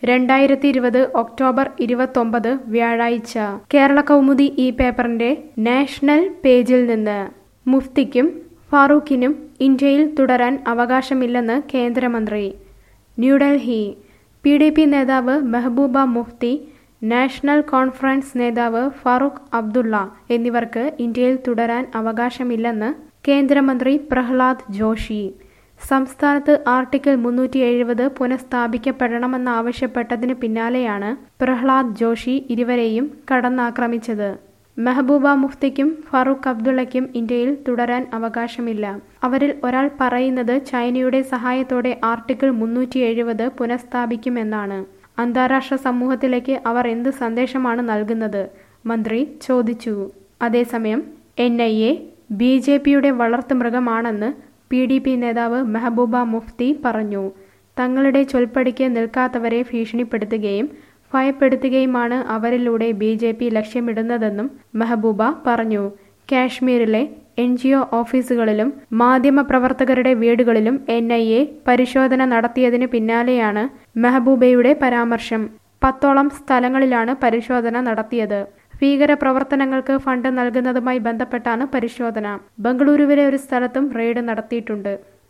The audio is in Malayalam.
രണ്ടായിരത്തി ഇരുപത് ഒക്ടോബർ ഇരുപത്തൊമ്പത് വ്യാഴാഴ്ച കേരള കൗമുദി ഈ പേപ്പറിന്റെ നാഷണൽ പേജിൽ നിന്ന് മുഫ്തിക്കും ഫാറൂഖിനും ഇന്ത്യയിൽ തുടരാൻ അവകാശമില്ലെന്ന് കേന്ദ്രമന്ത്രി ന്യൂഡൽഹി പി ഡി പി നേതാവ് മെഹബൂബ മുഫ്തി നാഷണൽ കോൺഫറൻസ് നേതാവ് ഫാറൂഖ് അബ്ദുള്ള എന്നിവർക്ക് ഇന്ത്യയിൽ തുടരാൻ അവകാശമില്ലെന്ന് കേന്ദ്രമന്ത്രി പ്രഹ്ലാദ് ജോഷി സംസ്ഥാനത്ത് ആർട്ടിക്കിൾ മുന്നൂറ്റി എഴുപത് പുനഃസ്ഥാപിക്കപ്പെടണമെന്നാവശ്യപ്പെട്ടതിന് പിന്നാലെയാണ് പ്രഹ്ലാദ് ജോഷി ഇരുവരെയും കടന്നാക്രമിച്ചത് മെഹബൂബ മുഫ്തിക്കും ഫാറൂഖ് അബ്ദുള്ളയ്ക്കും ഇന്ത്യയിൽ തുടരാൻ അവകാശമില്ല അവരിൽ ഒരാൾ പറയുന്നത് ചൈനയുടെ സഹായത്തോടെ ആർട്ടിക്കിൾ മുന്നൂറ്റി എഴുപത് പുനഃസ്ഥാപിക്കുമെന്നാണ് അന്താരാഷ്ട്ര സമൂഹത്തിലേക്ക് അവർ എന്ത് സന്ദേശമാണ് നൽകുന്നത് മന്ത്രി ചോദിച്ചു അതേസമയം N I A B J പിയുടെ വളർത്തുമൃഗമാണെന്ന് പി ഡി പി നേതാവ് മെഹബൂബ മുഫ്തി പറഞ്ഞു തങ്ങളുടെ ചൊൽപ്പടിക്ക് നിൽക്കാത്തവരെ ഭീഷണിപ്പെടുത്തുകയും ഭയപ്പെടുത്തുകയുമാണ് അവരിലൂടെ ബി ജെ പി ലക്ഷ്യമിടുന്നതെന്നും മെഹബൂബ പറഞ്ഞു കാശ്മീരിലെ എൻ ജി ഒ ഓഫീസുകളിലും മാധ്യമപ്രവർത്തകരുടെ വീടുകളിലും എൻ ഐ എ പരിശോധന നടത്തിയതിന് പിന്നാലെയാണ് മെഹബൂബയുടെ പരാമർശം പത്തോളം സ്ഥലങ്ങളിലാണ് പരിശോധന നടത്തിയത് ഭീകര പ്രവർത്തനങ്ങൾക്ക് ഫണ്ട് നൽകുന്നതുമായി ബന്ധപ്പെട്ടാണ് പരിശോധന ബംഗളൂരുവിലെ ഒരു സ്ഥലത്തും റെയ്ഡ് നടത്തിയിട്ടുണ്ട്